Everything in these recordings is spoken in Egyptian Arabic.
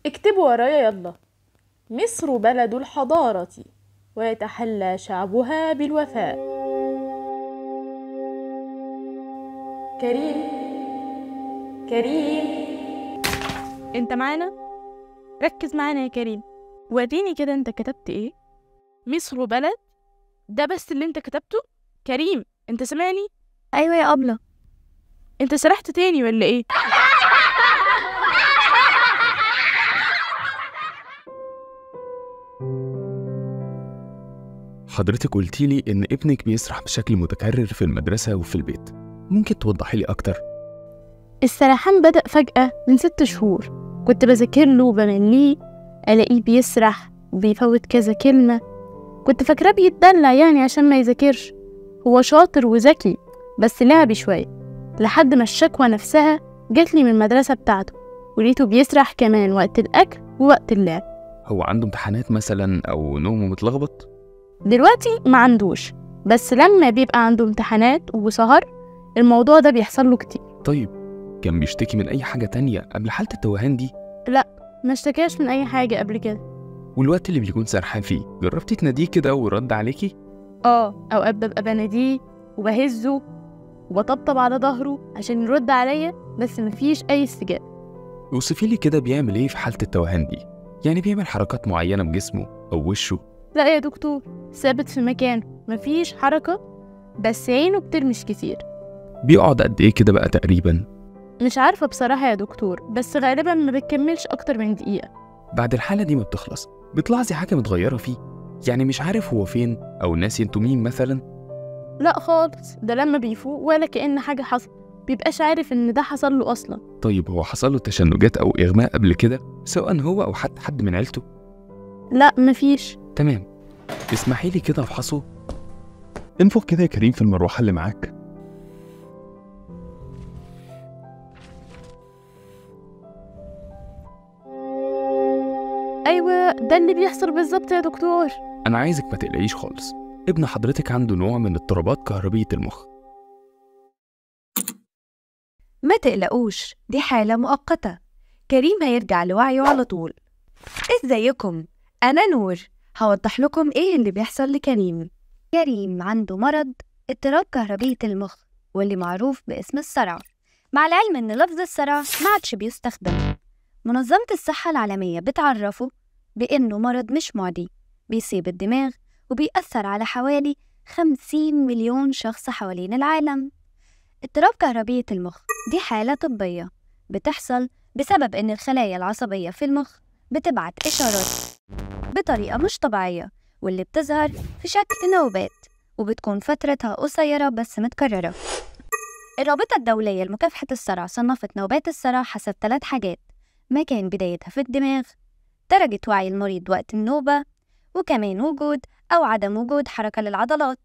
اكتبوا ورايا يلا مصر بلد الحضارة ويتحلى شعبها بالوفاء كريم كريم انت معانا ركز معانا يا كريم وريني كده انت كتبت ايه مصر بلد ده بس اللي انت كتبته كريم انت سامعني أيوة يا أبلة انت سرحت تاني ولا ايه حضرتك قلتي لي إن ابنك بيسرح بشكل متكرر في المدرسة وفي البيت ممكن توضحي لي أكتر السرحان بدأ فجأة من ست شهور كنت بذاكر له وبمليه ألاقيه بيسرح وبيفوت كذا كلمة كنت فاكراه بيتدلع يعني عشان ما يذاكرش هو شاطر وذكي بس لعبي شوية لحد ما الشكوى نفسها جاتلي من المدرسة بتاعته ولقيته بيسرح كمان وقت الأكل ووقت اللعب هو عنده امتحانات مثلا أو نومه متلخبط دلوقتي ما عندوش بس لما بيبقى عنده امتحانات وسهر الموضوع ده بيحصل له كتير طيب كان بيشتكي من أي حاجة تانية قبل حالة التوهان دي ما اشتكاش من أي حاجة قبل كده والوقت اللي بيكون سرحان فيه جربتي تناديه كده ورد عليكي اه اوقات ببقى بناديه وبهزه وبطبطب على ظهره عشان يرد عليا بس مفيش اي استجابه وصفي لي كده بيعمل ايه في حالة التوهان دي يعني بيعمل حركات معينة بجسمه أو وشه لا يا دكتور ثابت في مكانه مفيش حركه بس عينه بترمش كتير بيقعد قد ايه كده بقى تقريبا مش عارفه بصراحه يا دكتور بس غالبا ما بتكملش اكتر من دقيقه بعد الحالة دي ما بتخلص بتلاحظي حاجة متغيرة فيه يعني مش عارف هو فين أو ناسي انتوا مين مثلا لا خالص ده لما بيفوق ولا كأن حاجه حصل بيبقاش عارف ان ده حصل له اصلا طيب هو حصل له تشنجات أو إغماء قبل كده سواء هو أو حتى حد من عيلته لا مفيش تمام اسمحي لي كده أفحصه انفخ كده يا كريم في المروحة اللي معاك ايوه ده اللي بيحصل بالظبط يا دكتور أنا عايزك ما تقلقيش خالص ابن حضرتك عنده نوع من اضطرابات كهربية المخ ما تقلقوش دي حالة مؤقتة كريم هيرجع لوعيه على طول ازيكم أنا نور هوضح لكم ايه اللي بيحصل لكريم كريم عنده مرض اضطراب كهربية المخ واللي معروف باسم الصرع مع العلم ان لفظ الصرع ما عادش بيستخدم منظمة الصحة العالمية بتعرفه بانه مرض مش معدي بيصيب الدماغ وبيأثر على حوالي 50 مليون شخص حوالين العالم اضطراب كهربية المخ دي حالة طبية بتحصل بسبب إن الخلايا العصبية في المخ بتبعت إشارات بطريقة مش طبيعية واللي بتظهر في شكل نوبات وبتكون فترتها قصيرة بس متكررة الرابطة الدولية لمكافحة الصرع صنفت نوبات الصرع حسب ثلاث حاجات مكان بدايتها في الدماغ درجة وعي المريض وقت النوبة وكمان وجود أو عدم وجود حركة للعضلات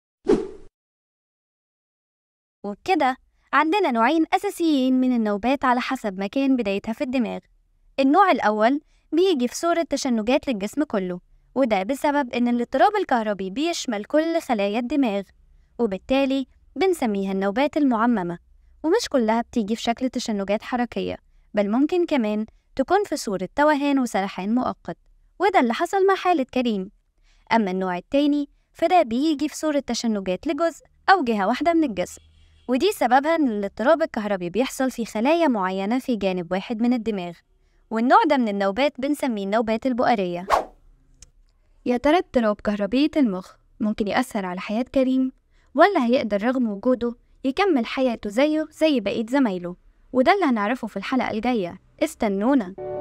وبكده عندنا نوعين أساسيين من النوبات على حسب مكان بدايتها في الدماغ النوع الأول بيجي في صورة تشنجات للجسم كله وده بسبب إن الاضطراب الكهربي بيشمل كل خلايا الدماغ وبالتالي بنسميها النوبات المعممة ومش كلها بتيجي في شكل تشنجات حركية بل ممكن كمان تكون في صورة توهان وسرحان مؤقت وده اللي حصل مع حالة كريم أما النوع التاني فده بيجي في صورة تشنجات لجزء أو جهة واحدة من الجسم ودي سببها إن الاضطراب الكهربي بيحصل في خلايا معينة في جانب واحد من الدماغ والنوع ده من النوبات بنسميه النوبات البؤرية يا ترى اضطراب كهربية المخ ممكن يأثر على حياة كريم ولا هيقدر رغم وجوده يكمل حياته زيه زي بقية زمايله وده اللي هنعرفه في الحلقة الجاية استنونا